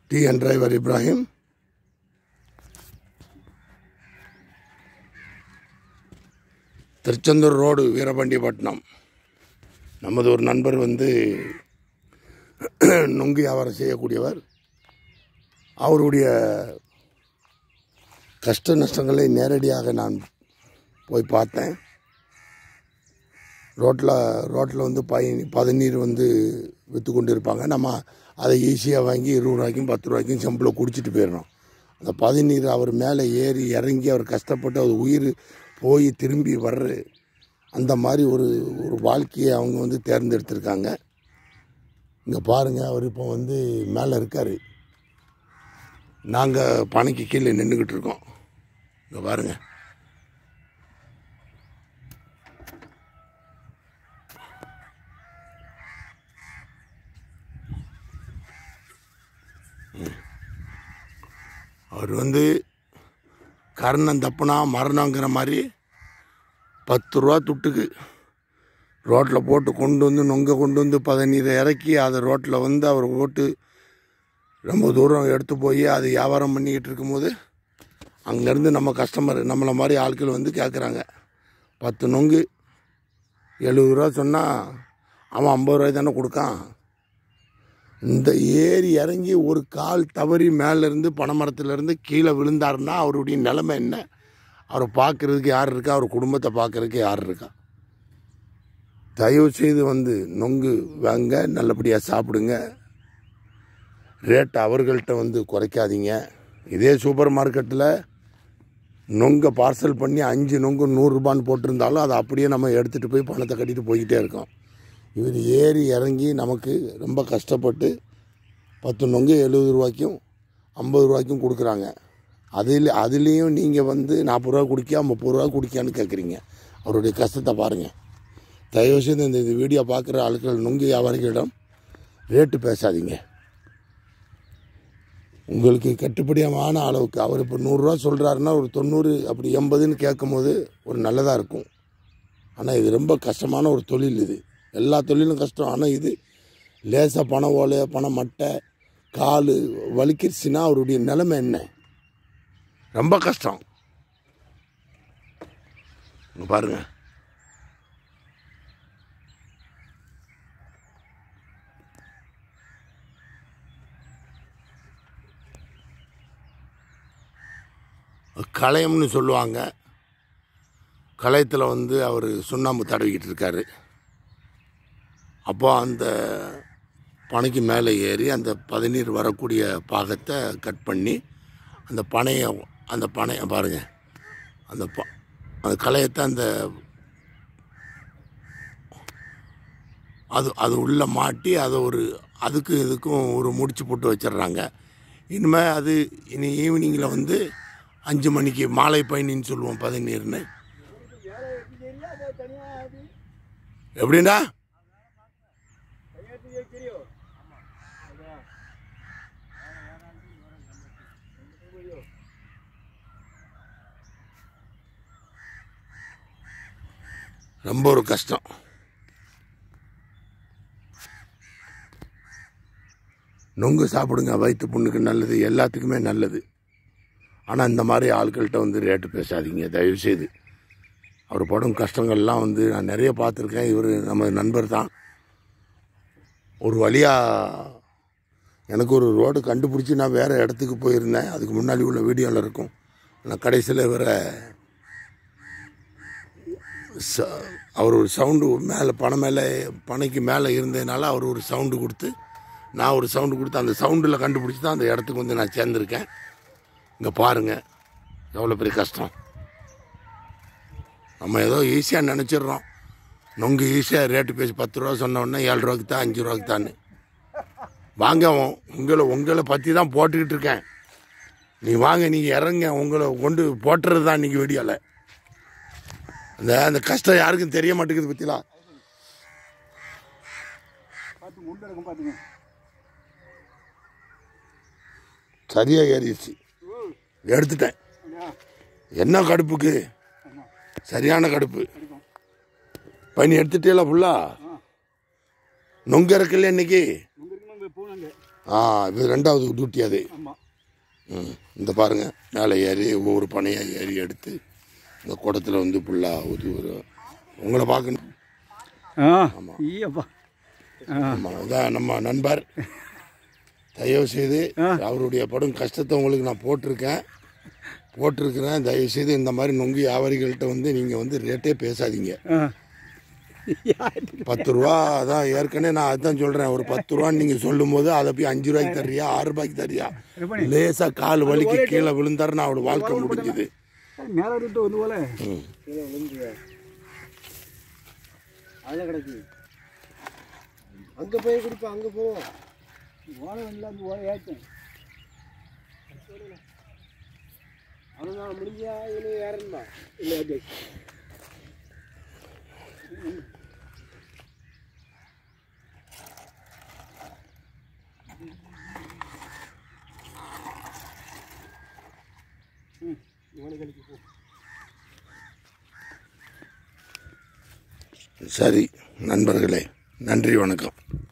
TN driver Ibrahim Tiruchendur road Veerapandiyapattinam நமது ஒரு நண்பர் வந்து நொங்கு வியாபாரம் செய்யக்கூடியவர் அவருடைய கஷ்ட நஷ்டங்களை நேரடியாக நான் போய் பார்த்தேன் ரோட்டில் ரோட்டில் வந்து பயணி பதநீர் வந்து விற்று கொண்டு இருப்பாங்க நம்ம அதை ஈஸியாக வாங்கி இருபது ரூபாய்க்கும் பத்து ரூபாய்க்கும் செம்பில் குடிச்சிட்டு போயிடணும் அந்த பதநீர் அவர் மேலே ஏறி இறங்கி அவர் கஷ்டப்பட்டு அவர் உயிர் போய் திரும்பி வர்ற அந்த மாதிரி ஒரு ஒரு வாழ்க்கையை அவங்க வந்து தேர்ந்தெடுத்திருக்காங்க இங்கே பாருங்கள் அவர் இப்போ வந்து மேலே இருக்கார் நாங்கள் பனைக்கு கீழே நின்றுக்கிட்டு இருக்கோம் இங்கே பாருங்கள் அவர் வந்து கர்ணம் தப்புனா மரணங்கிற மாதிரி பத்து ரூபா துட்டுக்கு ரோட்டில் போட்டு கொண்டு வந்து நொங்க கொண்டு வந்து பதநீரை இறக்கி அதை ரோட்டில் வந்து அவர் போட்டு ரொம்ப தூரம் எடுத்து போய் அது வியாபாரம் பண்ணிக்கிட்டு இருக்கும்போது அங்கேருந்து நம்ம கஸ்டமர் நம்மளை மாதிரி ஆட்கள் வந்து கேட்குறாங்க பத்து நொங்கு எழுபது ரூபா சொன்னால் அவன் ஐம்பது ரூபாய் தானே கொடுக்கான் இந்த ஏறி இறங்கி ஒரு கால் தவறி மேலேருந்து பனைமரத்துலேருந்து கீழே விழுந்தாருன்னா அவருடைய நிலைமை என்ன அவரை பார்க்குறதுக்கு யார் இருக்கா அவர் குடும்பத்தை பார்க்குறதுக்கு யார் இருக்கா தயவு செய்து வந்து நொங்கு வாங்க நல்லபடியாக சாப்பிடுங்க ரேட் அவர்கள்ட்ட வந்து குறைக்காதீங்க இதே சூப்பர் மார்க்கெட்டில் நொங்கை பார்சல் பண்ணி அஞ்சு நொங்கு நூறுரூபான்னு போட்டிருந்தாலும் அதை அப்படியே நம்ம எடுத்துகிட்டு போய் பணத்தை கட்டிட்டு போய்கிட்டே இருக்கோம் இவர் ஏறி இறங்கி நமக்கு ரொம்ப கஷ்டப்பட்டு பத்து நொங்கு எழுபது ரூபாய்க்கும் ஐம்பது ரூபாய்க்கும் கொடுக்குறாங்க அதில் அதுலேயும் நீங்கள் வந்து நாற்பது ரூபா குடிக்கா முப்பது ரூபா குடிக்கான்னு கேட்குறீங்க அவருடைய கஷ்டத்தை பாருங்கள் தயவுசெய்து இந்த இந்த வீடியோ பார்க்குற ஆட்கள் நொங்கு வியாபாரிகளிடம் ரேட்டு பேசாதீங்க உங்களுக்கு கட்டுப்படியான அளவுக்கு அவர் இப்போ நூறுரூவா சொல்கிறாருன்னா ஒரு தொண்ணூறு அப்படி எண்பதுன்னு கேட்கும்போது ஒரு நல்லதாக இருக்கும் ஆனால் இது ரொம்ப கஷ்டமான ஒரு தொழில் இது எல்லா தொழிலும் கஷ்டம் ஆனால் இது லேசாக பணம் ஓலை பணம் மட்டை கால் வலிக்கிருச்சுன்னா அவருடைய நிலைமை என்ன ரொம்ப கஷ்டம் இங்க பாருங்க களையம்னு சொல்லுவாங்க களையத்தில் வந்து அவர் சுண்ணாம்பு தடவிக்கிட்டு இருக்காரு அப்போ அந்த பனைக்கு மேலே ஏறி அந்த பதநீர் வரக்கூடிய பாகத்தை கட் பண்ணி அந்த பனையை அந்த பனையை பாருங்கள் அந்த ப அந்த களையத்தை அந்த அது அது உள்ளே மாட்டி அதை ஒரு அதுக்கு இதுக்கும் ஒரு முடிச்சு போட்டு வச்சிடுறாங்க இனிமேல் அது இனி ஈவினிங்கில் வந்து அஞ்சு மணிக்கு மாலை பயணின்னு சொல்லுவோம் பதநீர்னு எப்படின்னா ரொம்ப ஒரு கஷ்டம் நொங்கு சாப்பிடுங்க வயிற்று புண்ணுக்கு நல்லது எல்லாத்துக்குமே நல்லது ஆனால் இந்த மாதிரி ஆட்கள்கிட்ட வந்து ரேட்டு பேசாதீங்க தயவுசெய்து அவர் படும் கஷ்டங்கள்லாம் வந்து நான் நிறைய பார்த்துருக்கேன் இவர் நம்ம நண்பர் தான் ஒரு வழியாக எனக்கு ஒரு ரோடு கண்டுபிடிச்சி நான் வேறு இடத்துக்கு போயிருந்தேன் அதுக்கு முன்னாடி உள்ள வீடியோவில் இருக்கும் நான் கடைசியில் இவரை ச அவர் ஒரு சவுண்டு மேலே பனை மேலே பனைக்கு மேலே இருந்ததுனால அவர் ஒரு சவுண்டு கொடுத்து நான் ஒரு சவுண்டு கொடுத்து அந்த சவுண்டில் கண்டுபிடிச்சி தான் அந்த இடத்துக்கு வந்து நான் சேர்ந்துருக்கேன் இங்கே பாருங்கள் எவ்வளோ பெரிய கஷ்டம் நம்ம ஏதோ ஈஸியாக நினச்சிடுறோம் நொங்கு ஈஸியாக ரேட்டு பேசி பத்து ரூபா சொன்ன உடனே ஏழு ரூபாய்க்கு தான் அஞ்சு ரூபாய்க்கு தான் வாங்க உ- உங்களை உங்களை பற்றி தான் போட்டுக்கிட்டு இருக்கேன் நீ வாங்க நீங்கள் இறங்க உங்களை கொண்டு போட்டுறது தான் இன்றைக்கி வீடியோவில் அந்த அந்த கஷ்டம் யாருக்கும் தெரிய மாட்டேங்குது பற்றிலாம் பார்த்து முள்ள இருக்கும் பார்த்துங்க சரியாக ஏறிடுச்சு எடுத்துட்டேன் இல்லையா என்ன கடுப்புக்கு சரியான கடுப்பு பனி எடுத்துட்டேல ஃபுல்லா நொங்க இருக்குல்ல இன்னைக்கு உங்க இருக்குமா பூனாங்க ஆ இது ரெண்டாவது டியூட்டி அது ஆமாம் ம் இந்த பாருங்க மேலே ஏறி ஒவ்வொரு பனையாக ஏறி எடுத்து இந்த குடத்தில் வந்து ஃபுல்லாக ஊற்றி வரும் உங்களை பார்க்கணும் ஆ ஈயப்பா ஆ ஆமாம் இதான் நம்ம நண்பர் தயவு செய்து ஆ. அவருடைய படும் கஷ்டத்தை உங்களுக்கு நான் போட்டிருக்கேன் போட்டிருக்கிறேன் தயவு செய்து இந்த மாதிரி நொங்கு வியாபாரிகள்கிட்ட வந்து நீங்கள் வந்து ரேட்டே பேசாதீங்க ஆ பத்து ரூபா அதான் ஏற்கனவே நான் அதுதான் சொல்கிறேன் ஒரு பத்து ரூபான்னு நீங்கள் சொல்லும்போது அதை போய் அஞ்சு ரூபாய்க்கு தர்றியா ஆறு ரூபாய்க்கு தர்றியா எப்படி? லேசாக கால் வலிக்கு கீழே விழுந்தாருன்னு அவரோட வாழ்க்கை முடிஞ்சுது மேலே விட்டு வந்து போல ம் கீழே விழுந்து அதில் கிடக்கு அங்கே போய் குடிப்போம் அங்கே போவோம் ஓலை வந்து அந்த ஓலை ஏற்றேன் அவ்வளோதான் முடிஞ்சா இதில் ஏறணுமா இல்லை அது ம் ஓலை கழிக்கு போ சரி நண்பர்களே நன்றி வணக்கம்